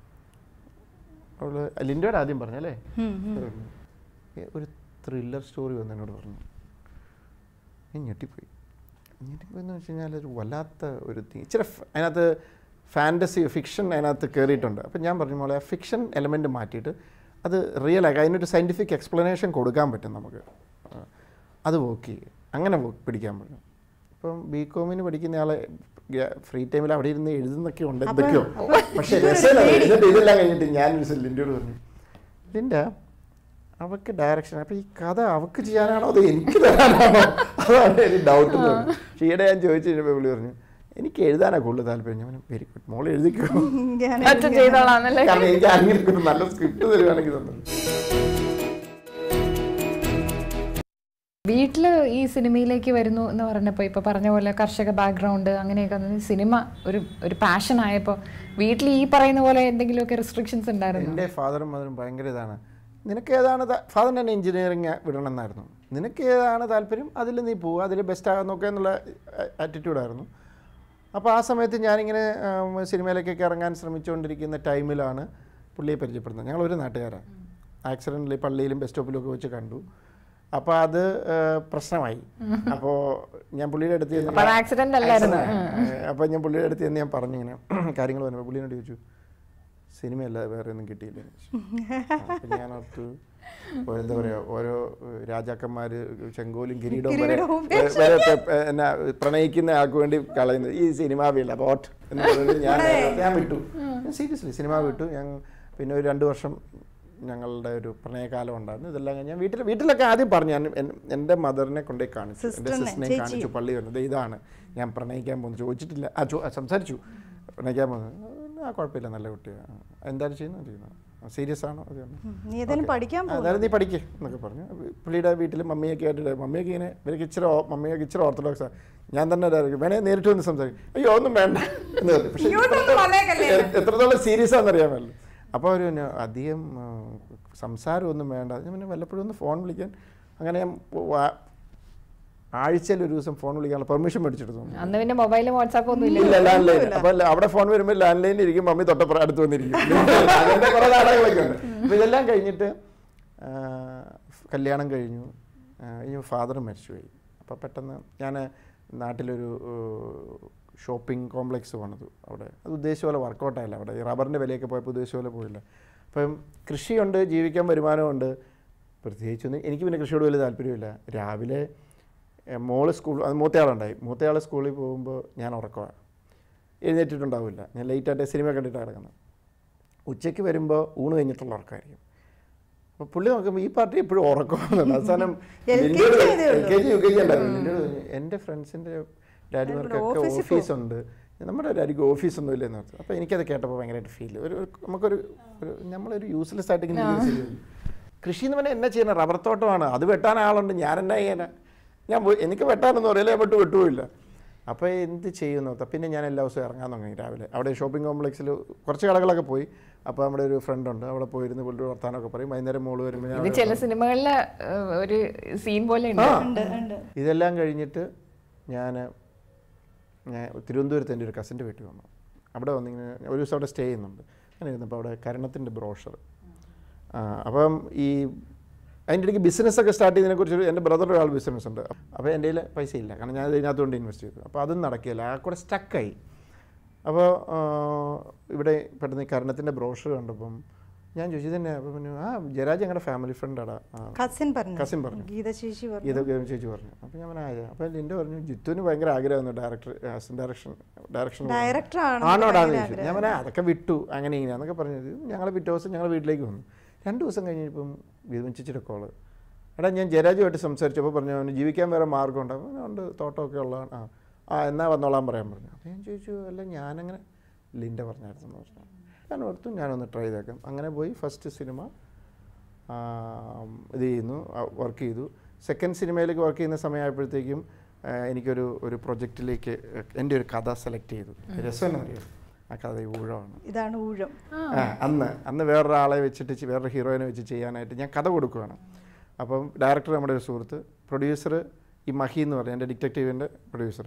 അവൾ ലിൻഡോയുടെ ആദ്യം പറഞ്ഞല്ലേ ഏ, ഒരു ത്രില്ലർ സ്റ്റോറി വന്ന് എന്നോട് പറഞ്ഞു ഞാൻ ഞെട്ടിപ്പോയി ഞെട്ടിപ്പോയി എന്ന് വെച്ച് കഴിഞ്ഞാൽ ഒരു വല്ലാത്ത ഒരു തീ ഇച്ചിരി ഫ- അതിനകത്ത് ഫാൻറ്റസി ഫിക്ഷൻ അതിനകത്ത് കയറിയിട്ടുണ്ട് അപ്പം ഞാൻ പറഞ്ഞു മോളെ ആ ഫിക്ഷൻ എലമെൻറ്റ് മാറ്റിയിട്ട് അത് റിയൽ ആയി അതിനൊരു സയൻറ്റിഫിക് എക്സ്പ്ലനേഷൻ കൊടുക്കാൻ പറ്റും നമുക്ക് ആ, അത് വർക്ക് അങ്ങനെ wo- പിടിക്കാൻ പറ്റും ഇപ്പം ബി കോമിന് പഠിക്കുന്ന ആളെ ഫ്രീ ടൈമിൽ അവിടെ ഇരുന്ന് എഴുതുന്നൊക്കെ ഉണ്ട് എന്തൊക്കെയോ പക്ഷേ രസമില്ല എന്നിട്ട് ഇതെല്ലാം കഴിഞ്ഞിട്ട് ഞാൻ ലിൻഡോട് പറഞ്ഞു ലിൻഡ അവക്ക് ഡയറക്ഷൻ അപ്പൊ ഈ കഥ അവക്ക് ചെയ്യാനാണോ അതോ എനിക്ക് തരാനാണോ അതാണ് എനിക്ക് ഡൗട്ട് പക്ഷേ ഈയിടെ ഞാൻ ചോദിച്ചു കഴിഞ്ഞപ്പോൾ പുള്ളി പറഞ്ഞു എനിക്ക് എഴുതാനാ കൂടുതൽ താല്പര്യം ഞാൻ വെരി ഗുഡ് മോൾ എഴുതിക്കോ ഞാൻ അച്ഛൻ ചെയ്തോളാന്നല്ലേ കാരണം എനിക്ക് ആരെങ്കിലും ഒരു നല്ല സ്ക്രിപ്റ്റ് തരുവാണെങ്കിൽ തന്നത് വീട്ടില് ഈ സിനിമയിലേക്ക് വരുന്നു എന്ന് പറഞ്ഞപ്പോൾ ഇപ്പൊ പറഞ്ഞ പോലെ കർഷക ബാക്ക്ഗ്രൗണ്ട് അങ്ങനെയൊക്കെ വന്ന് സിനിമ ഒരു ഒരു പാഷൻ ആയപ്പോൾ വീട്ടിൽ ഈ പറയുന്ന പോലെ എന്തെങ്കിലുമൊക്കെ റെസ്ട്രിക്ഷൻസ് ഉണ്ടായിരുന്നു എൻ്റെ ഫാദറും മദറും ഭയങ്കര ഇതാണ് നിനക്ക് ഏതാണ് ഫാദറിന് തന്നെ എഞ്ചിനീയറിങ് വിടണമെന്നായിരുന്നു നിനക്ക് ഏതാണ് താല്പര്യം അതിൽ നീ പോവുക അതിൽ ബെസ്റ്റ് ആകാൻ നോക്കുക എന്നുള്ള ആറ്റിറ്റ്യൂഡായിരുന്നു അപ്പോൾ ആ സമയത്ത് ഞാനിങ്ങനെ ആം, സിനിമയിലേക്കൊക്കെ ഇറങ്ങാൻ ശ്രമിച്ചുകൊണ്ടിരിക്കുന്ന ടൈമിലാണ് പുള്ളിയെ പരിചയപ്പെടുന്നത് ഞങ്ങൾ ഒരു നാട്ടുകാരാണ് ആക്സിഡൻറ്റിൽ പള്ളിയിലും ബസ് സ്റ്റോപ്പിലും ഒക്കെ വെച്ച് കണ്ടു അപ്പോൾ അത് ആ, പ്രശ്നമായി അപ്പോൾ ഞാൻ പുള്ളിയുടെ അടുത്ത് ചെന്ന് അപ്പൊ അത് accident അല്ലായിരുന്നു. അപ്പോൾ ഞാൻ പുള്ളിയുടെ അടുത്ത് ചെന്ന് ഞാൻ പറഞ്ഞു ഇങ്ങനെ കാര്യങ്ങൾ പറഞ്ഞപ്പോൾ പുള്ളിയോട് ചോദിച്ചു സിനിമയല്ല വേറെ ഒന്നും കിട്ടിയില്ല എന്ന് ചോദിച്ചു. അപ്പം ഞാൻ ഓർത്തു ഓ, എന്താ പറയാ ഓരോ ഏഹ്, രാജാക്കന്മാര് ചെങ്കോലും കിരീടവും വരെ വരെ- വരെ പെ- എന്നാ പ്രണയിക്കുന്ന ആൾക്ക് വേണ്ടി കളയുന്നത് ഈ സിനിമ വില്ല ബോട്ട് എന്ന് പറഞ്ഞിട്ട് ഞാൻ ഞാൻ വിട്ടു സീരിയസ്ലി സിനിമ വിട്ടു ഞാൻ പിന്നെ ഒരു രണ്ട് വർഷം ഞങ്ങളുടെ ഒരു പ്രണയകാലം ഉണ്ടായിരുന്നു ഇതെല്ലാം കഴിഞ്ഞ് ഞാൻ വീട്ടിൽ വീട്ടിലൊക്കെ ആദ്യം പറഞ്ഞു ഞാൻ എൻ- എൻ്റെ മദറിനെ കൊണ്ടുപോയി കാണിച്ചു എൻ്റെ Sister-നെ, സിസ്റ്ററിനെ ചേച്ചിയെ. കാണിച്ചു പള്ളി വന്നത് ഇതാണ് ഞാൻ പ്രണയിക്കാൻ പോകുന്നു ചോദിച്ചിട്ടില്ല ആ ചോ- ആ, സംസാരിച്ചു പ്രണയിക്കാൻ പോകുന്നത് ആ കുഴപ്പമില്ല നല്ല കുട്ടിയാണ് എന്താണ് ചെയ്യുന്നത് ചെയ്യുന്നത് സീരിയസ് ആണോ അത് തന്നെ. നീ ഏതായാലും ഓക്കേ. പഠിക്കാൻ ആ, അതായത് നീ പഠിക്കേ എന്നൊക്കെ പറഞ്ഞു അപ്പൊ പുള്ളിയുടെ വീട്ടിൽ മമ്മിയൊക്കെ ആയിട്ട് മമ്മിയൊക്കെ ഇങ്ങനെ ഇവർക്ക് ഇച്ചിരി ഓ- മമ്മിയൊക്കെ ഇച്ചിരി ഓർത്തഡോക്സാണ് ഞാൻ തന്നെ ഇതായിരിക്കും വേണേ നേരിട്ട് വന്ന് സംസാരിക്കും അയ്യോ ഒന്നും വേണ്ട എന്ന് പറഞ്ഞു പക്ഷേ എത്രത്തോളം- എത്രത്തോളം സീരിയസ് ആണെന്നറിയാമല്ലോ അപ്പോൾ ഒരു പിന്നെ അധികം ആ, സംസാരമൊന്നും വേണ്ട ഞാൻ പിന്നെ വല്ലപ്പോഴും ഒന്ന് ഫോൺ വിളിക്കാൻ അങ്ങനെ ഞാൻ വാ- ആഴ്ചയിൽ ഒരു ദിവസം ഫോൺ വിളിക്കാനുള്ള പെർമിഷൻ മേടിച്ചെടുത്തു അന്ന് പിന്നെ മൊബൈലും വാട്സാപ്പും ഒന്നും ഇല്ല ഇല്ല ലാൻഡ് ലൈൻ അപ്പൊ അല്ല, അവിടെ ഫോൺ വരുമ്പോൾ ലാൻഡ് ലൈനിൽ ഇരിക്കും മമ്മി തൊട്ടപ്പുറം അടുത്ത് വന്നിരിക്കും അങ്ങനത്തെ കുറെ നാടകങ്ങളൊക്കെ ഉണ്ട് അപ്പൊ ഇതെല്ലാം കഴിഞ്ഞിട്ട് ആ, കല്യാണം കഴിഞ്ഞു കഴിഞ്ഞു ഫാദർ മരിച്ചുപോയി അപ്പോൾ പെട്ടെന്ന് ഞാൻ നാട്ടിലൊരു ഷോപ്പിംഗ് കോംപ്ലക്സ് പണിതു അവിടെ അത് ഉദ്ദേശിച്ച പോലെ വർക്കൗട്ടായില്ല അവിടെ ഈ റബ്ബറിൻ്റെ വിലയൊക്കെ പോയപ്പോൾ ഉദ്ദേശിച്ച പോലെ പോയില്ല അപ്പം കൃഷിയുണ്ട് ജീവിക്കാൻ വരുമാനമുണ്ട് പ്രത്യേകിച്ചൊന്നും എനിക്ക് പിന്നെ കൃഷിയോട് വലിയ താല്പര്യമില്ല രാവിലെ എ, മോള് സ്കൂൾ അത് മൂത്തയാളുണ്ടായി മൂത്തയാൾ സ്കൂളിൽ പോകുമ്പോൾ ഞാൻ ഉറക്കമാണ് എഴുന്നേറ്റിട്ടുണ്ടാവില്ല ഞാൻ ലേറ്റായിട്ട് സിനിമ കണ്ടിട്ടാണ് കിടക്കുന്നത് ഉച്ചയ്ക്ക് വരുമ്പോൾ ഊണ് കഴിഞ്ഞിട്ടുള്ള ഉറക്കമായിരിക്കും അപ്പോൾ പുള്ളി നോക്കുമ്പോൾ ഈ പാർട്ടി എപ്പോഴും ഉറക്കമാണെന്നുണ്ട് അവസാനം LKG ലിൻഡോട് ആയതേ L K G U K G ഉണ്ടായിരുന്നു ലിൻഡോട് പറഞ്ഞു, എൻ്റെ ഫ്രണ്ട്സിൻ്റെ ഡാഡിമാർക്കൊക്കെ ഓഫീസിൽ ഓഫീസുണ്ട് നമ്മുടെ ഡാഡിക്ക് ഓഫീസൊന്നും ഇല്ലെന്ന് പറഞ്ഞു അപ്പോൾ എനിക്കത് കേട്ടപ്പോൾ ഭയങ്കരമായിട്ട് ഫീൽ ഒരു ഒരു- നമുക്കൊരു ഒരു നമ്മളൊരു യൂസ്ലെസ് ആയിട്ട് ഇങ്ങനെ ഇരിക്കുന്ന ശരിയല്ല. കൃഷി എന്ന് പറഞ്ഞാൽ എന്നാ ചെയ്യണം റബ്ബർ തോട്ടമാണ് അത് വെട്ടാൻ ആളുണ്ട് ഞാൻ എന്നാ ചെയ്യാനാ ഞാൻ പോയി എനിക്ക് വെട്ടാനൊന്നും അറിയില്ല ഞാൻ വെട്ട് വെട്ടുമില്ല അപ്പോൾ എന്ത് ചെയ്യുന്നു പിന്നെ ഞാൻ എല്ലാ ദിവസവും ഇറങ്ങാൻ തുടങ്ങി രാവിലെ അവിടെ ഷോപ്പിംഗ് കോംപ്ലക്സിൽ കുറച്ച് കടകളൊക്കെ പോയി അപ്പോൾ നമ്മുടെ ഒരു ഫ്രണ്ട് ഉണ്ട് അവിടെ പോയിരുന്ന് പുള്ളി വർത്താനമൊക്കെ പറയും വൈകുന്നേരം മോള് വരുമ്പോൾ ഞാൻ ഇത് ചില സിനിമകളിലെ ഏഹ്, ഒരു സീൻ പോലെ ഉണ്ട് ഉണ്ട് ഉണ്ട് ഇതെല്ലാം കഴിഞ്ഞിട്ട് ഞാൻ ഞാൻ തിരുവനന്തപുരത്ത് എൻ്റെ ഒരു കസിൻ്റെ വീട്ടിൽ വന്നു അവിടെ വന്നിങ്ങനെ ഒരു ദിവസം അവിടെ സ്റ്റേ ചെയ്യുന്നുണ്ട് അങ്ങനെ ഇരുന്നപ്പോൾ അവിടെ കരണത്തിൻ്റെ ബ്രോഷർ അപ്പം ഈ അതിൻ്റെ ഇടയ്ക്ക് ബിസിനസ്സൊക്കെ സ്റ്റാർട്ട് ചെയ്തതിനെക്കുറിച്ച് എൻ്റെ ബ്രദർ ഒരാൾ ബിസിനസ് ഉണ്ട് അപ്പോൾ എൻ്റെ കയ്യിൽ പൈസ ഇല്ല കാരണം ഞാൻ ഇതിനകത്ത് കൊണ്ട് ഇൻവെസ്റ്റ് ചെയ്തു അപ്പോൾ അതും നടക്കില്ല ആ കൂടെ സ്റ്റക്കായി അപ്പോൾ ഇവിടെ പെട്ടെന്ന് ഈ കരണത്തിൻ്റെ ബ്രോഷർ കണ്ടപ്പം ഞാൻ ചോദിച്ചു ഇതന്നെ അപ്പോൾ പിന്നെ ആ ജയരാജ് ഞങ്ങളുടെ ഫാമിലി ഫ്രണ്ടാടാ കസിൻ പറഞ്ഞു കസിൻ പറഞ്ഞു ഗീത ചേച്ചി പറഞ്ഞു ഇതൊക്കെ ചേച്ചി പറഞ്ഞു അപ്പോൾ ഞാൻ പറഞ്ഞു ആയ അപ്പോൾ ലിൻഡ പറഞ്ഞു ജിത്തുവിന് ഭയങ്കര ആഗ്രഹമായിരുന്നു director assistant direction direction director ആണ് ആണോടാന്ന് ചോദിച്ചു ഞാൻ പറഞ്ഞു അതൊക്കെ വിട്ടു അങ്ങനെ ഇങ്ങനെയാന്നൊക്കെ പറഞ്ഞത് ഞങ്ങൾ പിറ്റേ ദിവസം ഞങ്ങൾ വീട്ടിലേക്ക് വന്നു രണ്ട് ദിവസം കഴിഞ്ഞപ്പം വിധമിച്ചിട്ട് കോള് എടാ ഞാൻ ജയരാജുമായിട്ട് സംസാരിച്ചപ്പോൾ പറഞ്ഞു അവന് ജീവിക്കാൻ വേറെ മാർഗ്ഗമുണ്ട് അപ്പോൾ ഉണ്ട് തോട്ടമൊക്കെ ഉള്ളതാണ് ആ ആ എന്നാ വന്നോളാൻ പറയാൻ പറഞ്ഞു അപ്പോൾ ഞാൻ ചോദിച്ചു അല്ല ഞാനങ്ങനെ ലിൻഡ പറഞ്ഞായിരുന്നു പറഞ്ഞു ഞാൻ ഓർത്തു ഞാനൊന്ന് ട്രൈ ചെയ്തേക്കാം അങ്ങനെ പോയി ഫസ്റ്റ് സിനിമ ആ, ഇത് ചെയ്യുന്നു വർക്ക് ചെയ്തു സെക്കൻഡ് സിനിമയിലേക്ക് വർക്ക് ചെയ്യുന്ന സമയമായപ്പോഴത്തേക്കും ആ, എനിക്കൊരു ഒരു പ്രൊജക്റ്റിലേക്ക് എൻ്റെ ഒരു കഥ സെലക്ട് ചെയ്തു രസം എന്നറിയാം ആ കഥ ഈ ഊഴമാണ് ഇതാണ് ഊഴം ആ, അന്ന് അന്ന് വേറൊരാളെ വെച്ചിട്ട് ചെ- വേറൊരു ഹീറോയിനെ വെച്ച് ചെയ്യാനായിട്ട് ഞാൻ കഥ കൊടുക്കുകയാണ് അപ്പം ഡയറക്ടർ നമ്മുടെ ഒരു സുഹൃത്ത് പ്രൊഡ്യൂസർ ഈ മഹി എന്ന് പറഞ്ഞ എൻ്റെ ഡിറ്റക്റ്റീവിൻ്റെ പ്രൊഡ്യൂസർ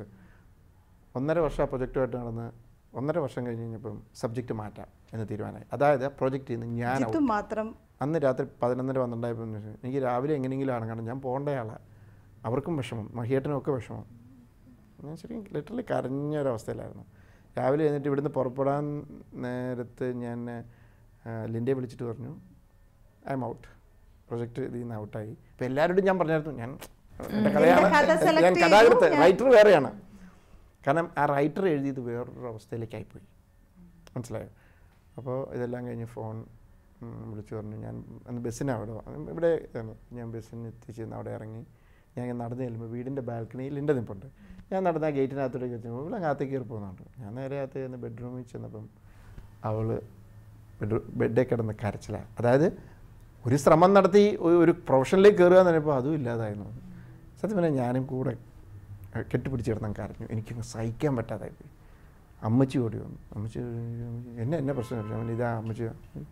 ഒന്നര വർഷം ആ പ്രൊജക്റ്റുമായിട്ട് നടന്ന് ഒന്നര വർഷം കഴിഞ്ഞ് കഴിഞ്ഞപ്പം സബ്ജക്റ്റ് മാറ്റാം എന്ന് തീരുമാനമായി അതായത് ആ പ്രൊജക്റ്റിൽ നിന്ന് ഞാൻ ജിത്തു മാത്രം അന്ന് രാത്രി പതിനൊന്നര പന്ത്രണ്ടായപ്പോൾ എനിക്ക് രാവിലെ എങ്ങനെയെങ്കിലും ആണ് കാരണം ഞാൻ പോകേണ്ടയാളാണ് അവർക്കും വിഷമം മഹിയേട്ടനും ഒക്കെ വിഷമം ഞാൻ ശരിക്കും ലിറ്ററലി കരഞ്ഞ ഒരവസ്ഥയിലായിരുന്നു രാവിലെ എന്നിട്ട് ഇവിടുന്ന് പുറപ്പെടാൻ നേരത്ത് ഞാൻ ആ, ലിൻഡയെ വിളിച്ചിട്ട് പറഞ്ഞു ഐ എം ഔട്ട് പ്രൊജക്റ്റ് ഇതിൽ നിന്ന് ഔട്ടായി ഇപ്പം എല്ലാവരോടും ഞാൻ പറഞ്ഞായിരുന്നു ഞാൻ എൻ്റെ കഥയാണ് കഥ select ഞാൻ ചെയ്തു, കഥാകൃത്ത് ഞാൻ- റൈറ്റർ വേറെയാണ് കാരണം ആ റൈറ്റർ എഴുതിയത് വേറൊരു അവസ്ഥയിലേക്കായിപ്പോയി മനസ്സിലായോ അപ്പോൾ ഇതെല്ലാം കഴിഞ്ഞ് ഫോൺ ഉം, വിളിച്ചു പറഞ്ഞു ഞാൻ അന്ന് ബസ്സിന് അവിടെ വ- ഇവിടെ ആണ്. ഞാൻ ബസ്സിന് എത്തിച്ചെന്ന് അവിടെ ഇറങ്ങി ഞാൻ ഇങ്ങനെ നടന്ന് ചെല്ലുമ്പോൾ വീടിൻ്റെ ബാൽക്കണിയിൽ എൻ്റെ നിൽപ്പുണ്ട് ഞാൻ നടന്ന ആ ഗേറ്റിനകത്തോടേക്ക് എത്തുമ്പോൾ ഇവിടെ അകത്തേക്ക് കയറി പോകുന്നുണ്ട് ഞാൻ നേരെ അകത്ത് ചെന്ന് ബെഡ്റൂമിൽ ചെന്നപ്പം അവൾ ബെഡ് ബെഡേ കിടന്ന് കരച്ചിലാണ് അതായത് ഒരു ശ്രമം നടത്തി ഒരു- ഒരു പ്രൊഫഷനിലേക്ക് കയറുക എന്ന് പറഞ്ഞപ്പോൾ അതും ഇല്ലാതായിരുന്നു സത്യം പറഞ്ഞാൽ ഞാനും കൂടെ അഹ് കെട്ടിപ്പിടിച്ച് കിടന്ന് കരഞ്ഞു എനിക്കങ്ങ് സഹിക്കാൻ പറ്റാതായി പോയി അമ്മച്ചി ഓടി വന്നു അമ്മച്ചി എന്നെ എന്നെ പ്രശ്നം ചോദിച്ചു. അവൻ ഇതാ അമ്മച്ചി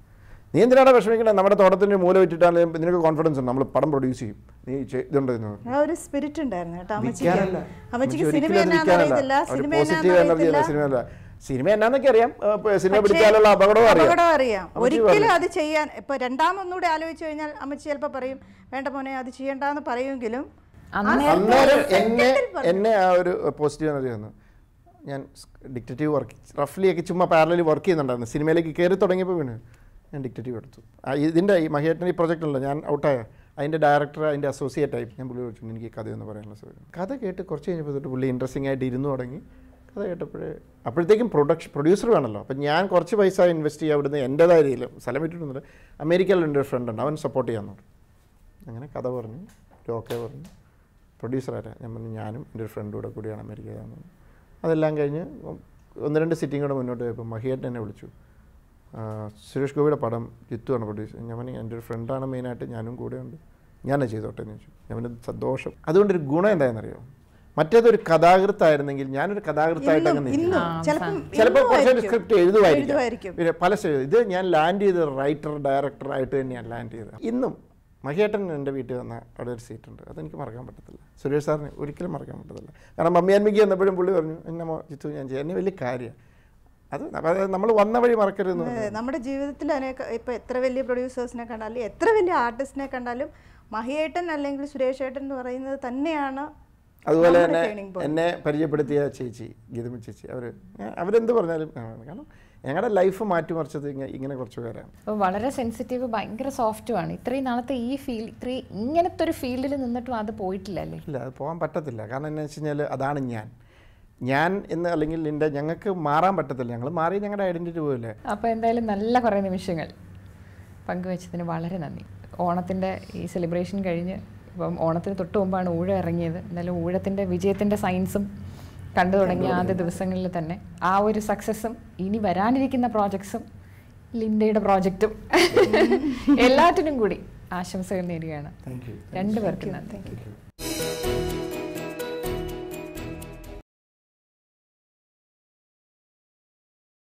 നീ എന്തിനാണ് വിഷമിക്കണേ നമ്മുടെ തോട്ടത്തിൻ്റെ മൂല വിറ്റിട്ടാണ് നിനക്ക് കോൺഫിഡൻസ് ഉണ്ട് നമ്മൾ പടം പ്രൊഡ്യൂസ് ചെയ്യും നീ ചെ- ഇതുണ്ട് എന്ന് പറഞ്ഞു. ആ ഒരു സ്പിരിറ്റ് ഉണ്ടായിരുന്നു കേട്ടോ അമ്മച്ചിക്ക് വിൽക്കാനല്ല. അമ്മച്ചിക്ക് അമ്മച്ചി സിനിമ ഒരിക്കലും അത് എന്നാന്ന് വിൽക്കാനല്ല. അറിയത്തില്ല ഒരു സിനിമ പോസിറ്റീവ് എന്നാന്ന് എനർജി അല്ല അറിയത്തില്ല സിനിമ അല്ല സിനിമ എന്നാന്നൊക്കെ അറിയാം ഏ, ഇപ്പൊ സിനിമ പക്ഷേ പിടിച്ചാലുള്ള അപകടവും അറിയാം അപകടം അറിയാം അമ്മച്ചി ഒരിക്കലും പറഞ്ഞു. അത് ചെയ്യാൻ ഇപ്പൊ രണ്ടാമൊന്നുകൂടെ ആലോചിച്ച് കഴിഞ്ഞാൽ അമ്മച്ചി ചിലപ്പോൾ പറയും വേണ്ട മോനെ അത് ചെയ്യണ്ടെന്ന് പറയുമെങ്കിലും അന്നേരം എന്നെ എന്നെ ആ ഒരു പോസിറ്റീവ് എനർജി വന്നു ഞാൻ ഡിക്റ്റേറ്റീവ് വർക്ക് റഫ്ലി ഒക്കെ ചുമ്മാ പാരലി വർക്ക് ചെയ്യുന്നുണ്ടായിരുന്നു സിനിമയിലേക്ക് കയറി തുടങ്ങിയപ്പോൾ വീണ് ഞാൻ ഡിക്റ്റേറ്റീവ് എടുത്തു ആ, ഇതിൻ്റെ ഈ മഹിയേട്ടൻ ഈ പ്രൊജക്റ്റ് ഉണ്ടല്ലോ ഞാൻ ഔട്ടായ അതിൻ്റെ ഡയറക്ടർ അതിൻ്റെ അസോസിയേറ്റ് ആയി ഞാൻ പുള്ളി വിളിച്ചു എനിക്ക് ഈ കഥയൊന്ന് പറയാനുള്ള സൗകര്യം കഥ കേട്ട് കുറച്ച് കഴിഞ്ഞപ്പോൾ തൊട്ട് പുള്ളി ഇൻട്രസ്റ്റിംഗ് ആയിട്ട് ഇരുന്നു തുടങ്ങി കഥ കേട്ടപ്പോഴേ അപ്പോഴത്തേക്കും പ്രൊഡക്ഷൻ പ്രൊഡ്യൂസർ വേണമല്ലോ അപ്പം ഞാൻ കുറച്ച് പൈസ ഇൻവെസ്റ്റ് ചെയ്യുക അവിടുന്ന് എൻ്റേതായ രീതിയിൽ സ്ഥലം വിട്ടിട്ടുണ്ട് അമേരിക്കയിൽ എൻ്റെ ഒരു ഫ്രണ്ട് ഉണ്ട് അവൻ സപ്പോർട്ട് ചെയ്യാൻ തുടങ്ങി അങ്ങനെ കഥ പറഞ്ഞു ഓക്കെ പറഞ്ഞു പ്രൊഡ്യൂസർ ആരാ ഞാൻ പറഞ്ഞു ഞാനും എൻ്റെ ഒരു ഫ്രണ്ടും കൂടെ കൂടിയാണ് അമേരിക്കയിൽ വന്നത് അതെല്ലാം കഴിഞ്ഞ് ഒന്ന് രണ്ട് സിറ്റിംഗ് കൂടെ മുന്നോട്ട് പോയപ്പോൾ മഹിയേട്ടൻ എന്നെ വിളിച്ചു ആ, സുരേഷ് ഗോപിയുടെ പടം ജിത്തുവാണ് പ്രൊഡ്യൂസ് ഞാൻ പറഞ്ഞു എൻ്റെ ഒരു ഫ്രണ്ടാണ് മെയിനായിട്ട് ഞാനും കൂടെ ഉണ്ട് ഞാനേ ചെയ്തോട്ടെ എന്ന് ചോദിച്ചു ഞാൻ പറഞ്ഞു സന്തോഷം അതുകൊണ്ടൊരു ഗുണം എന്താണെന്നറിയോ മറ്റേതൊരു കഥാകൃത്തായിരുന്നെങ്കിൽ ഞാനൊരു കഥാകൃത്തായിട്ട് അങ്ങ് നിൽക്കും ഇന്നും ചിലപ്പം ചിലപ്പോൾ ഇന്നും കുറച്ചൊരു ആയിരിക്കും. സ്ക്രിപ്റ്റ് എഴുതുമായിരിക്കും എഴുതുമായിരിക്കും. പിന്നെ പല സ്റ്റേജ് ഇത് ഞാൻ ലാൻഡ് ചെയ്ത് റൈറ്റർ ഡയറക്ടറായിട്ട് തന്നെയാണ് ലാൻഡ് ചെയ്തത് ഇന്നും മഹിയേട്ടൻ എൻ്റെ വീട്ടിൽ വന്ന അവിടെ ഒരു സീറ്റുണ്ട് അതെനിക്ക് മറക്കാൻ പറ്റത്തില്ല സുരേഷ് സാറിന് ഒരിക്കലും മറക്കാൻ പറ്റത്തില്ല കാരണം മമ്മിയാൻമിക്ക് വന്നപ്പോഴും പുള്ളി പറഞ്ഞു എന്നെ മോ ചിത്തു ഞാൻ ചെയ്യാം എന്നെ വലിയ കാര്യമാണ് അത് നമ്മൾ വന്ന വഴി മറക്കരുതെന്ന് പറഞ്ഞു അതെ, നമ്മുടെ ജീവിതത്തിൽ അതിനൊക്കെ ഇപ്പൊ എത്ര വലിയ പ്രൊഡ്യൂസേഴ്സിനെ കണ്ടാലും എത്ര വലിയ ആർട്ടിസ്റ്റിനെ കണ്ടാലും മഹിയേട്ടൻ അല്ലെങ്കിൽ സുരേഷ് ഏട്ടൻ എന്ന് പറയുന്നത് തന്നെയാണ് അതുപോലെ നമ്മുടെ തന്നെ turning point. എന്നെ പരിചയപ്പെടുത്തിയ ചേച്ചി ഗീതമി ചേച്ചി അവർ അവരെന്ത് പറഞ്ഞാലും ആ, കാരണം ഞങ്ങളുടെ ലൈഫ് മാറ്റിമറിച്ചത് ഇങ്ങനെ ഇങ്ങനെ കുറച്ച് പേരാണ് അപ്പോൾ വളരെ സെൻസിറ്റീവ് ഭയങ്കര സോഫ്റ്റുമാണ് ഇത്രയും നാളത്തെ ഈ ഫീൽ ഇത്രയും ഇങ്ങനത്തെ ഒരു ഫീൽഡിൽ നിന്നിട്ടും അത് പോയിട്ടില്ല അല്ലേ ഇല്ല അത് പോകാൻ പറ്റത്തില്ല കാരണം എന്താ വെച്ച് കഴിഞ്ഞാൽ അതാണ് ഞാൻ ഞാൻ എന്ന് അല്ലെങ്കിൽ എൻ്റെ ഞങ്ങൾക്ക് മാറാൻ പറ്റത്തില്ല ഞങ്ങൾ മാറി ഞങ്ങളുടെ ഐഡൻറ്റിറ്റി പോയില്ലേ അപ്പോൾ എന്തായാലും നല്ല കുറേ നിമിഷങ്ങൾ പങ്കുവച്ചതിന് വളരെ നന്ദി ഓണത്തിൻ്റെ ഈ സെലിബ്രേഷൻ കഴിഞ്ഞ് ഇപ്പം ഓണത്തിന് തൊട്ട് മുമ്പാണ് ഊഴം ഇറങ്ങിയത് എന്തായാലും ഊഴത്തിൻ്റെ വിജയത്തിൻ്റെ സയൻസും കണ്ടു തുടങ്ങിയ ആദ്യ ദിവസങ്ങളിൽ തന്നെ ആ ഒരു സക്സസ്സും ഇനി വരാനിരിക്കുന്ന പ്രോജക്ട്സും ലിൻഡയുടെ പ്രോജക്റ്റും എല്ലാറ്റിനും കൂടി ആശംസകൾ നേരുകയാണ് താങ്ക് യു രണ്ടുപേർക്കും നന്ദി താങ്ക് യു